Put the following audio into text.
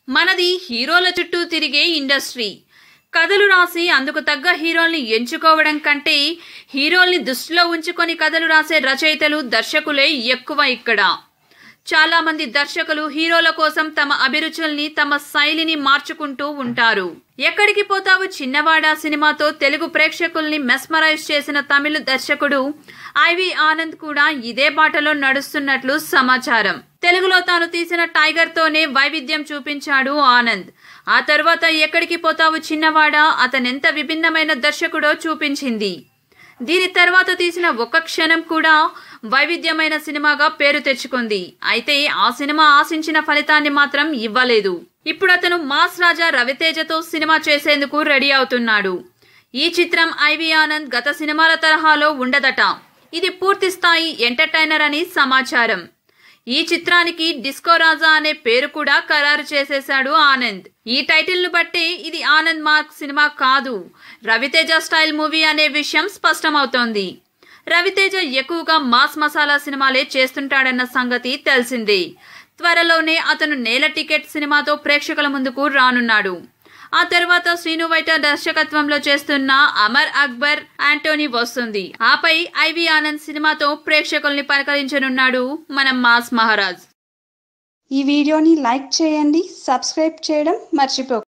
మనది హీరోల చుట్టూ తిరిగే ఇండస్ట్రీ కథలు రాసి అందుకు తగ్గ హీరోల్ని ఎంచుకోవడం కంటే హీరోల్ని దృష్టిలో ఉంచుకొని కథలు రాసే రచయితలు దర్శకులే ఎక్కువ ఇక్కడ చాలా మంది దర్శకులు హీరోల కోసం తమ అభిరుచుల్ని తమ శైలిని మార్చుకుంటూ ఉంటారు ఎక్కడికి పోతావు చిన్నవాడా సినిమాతో తెలుగు ప్రేక్షకుల్ని మెస్మరైజ్ చేసిన తమిళ దర్శకుడు ఐవి ఆనంద్ కూడా ఇదే బాటలో నడుస్తున్నట్లు సమాచారం తెలుగులో తాను తీసిన టైగర్ తోనే వైవిధ్యం చూపించాడు ఆనంద్ ఆ తర్వాత ఎక్కడికి పోతావు చిన్నవాడా అతనెంత విభిన్నమైన దర్శకుడో చూపించింది దీని తర్వాత తీసిన ఒక క్షణం కూడా వైవిధ్యమైన సినిమాగా పేరు తెచ్చుకుంది అయితే ఆ సినిమా ఆశించిన ఫలితాన్ని మాత్రం ఇవ్వలేదు ఇప్పుడు అతను మాస్ రాజా రవితేజతో సినిమా చేసేందుకు రెడీ అవుతున్నాడు ఈ చిత్రం ఐవి ఆనంద్ గత సినిమాల తరహాలో ఉండదట ఇది పూర్తి స్థాయి ఎంటర్టైనర్ అని సమాచారం ఈ చిత్రానికి డిస్కో రాజా అనే పేరు కూడా ఖరారు చేసేశాడు ఆనంద్ ఈ టైటిల్ ను బట్టి ఇది ఆనంద్ మార్క్ సినిమా కాదు రవితేజ స్టైల్ మూవీ అనే విషయం స్పష్టమవుతోంది రవితేజ ఎక్కువగా మాస్ మసాలా సినిమాలే చేస్తుంటాడన్న సంగతి తెలిసిందే త్వరలోనే అతను నేల టికెట్ సినిమాతో ప్రేక్షకుల ముందుకు రానున్నాడు ఆ తర్వాత శ్రీను వైట దర్శకత్వంలో చేస్తున్న అమర్ అక్బర్ యాంటోనీ వస్తుంది ఆపై ఐవి ఆనంద్ సినిమాతో ప్రేక్షకుల్ని పలకరించనున్నాడు మన మాస్ మహారాజ్ ఈ వీడియోని లైక్ చేయండి సబ్స్క్రైబ్ చేయడం మర్చిపో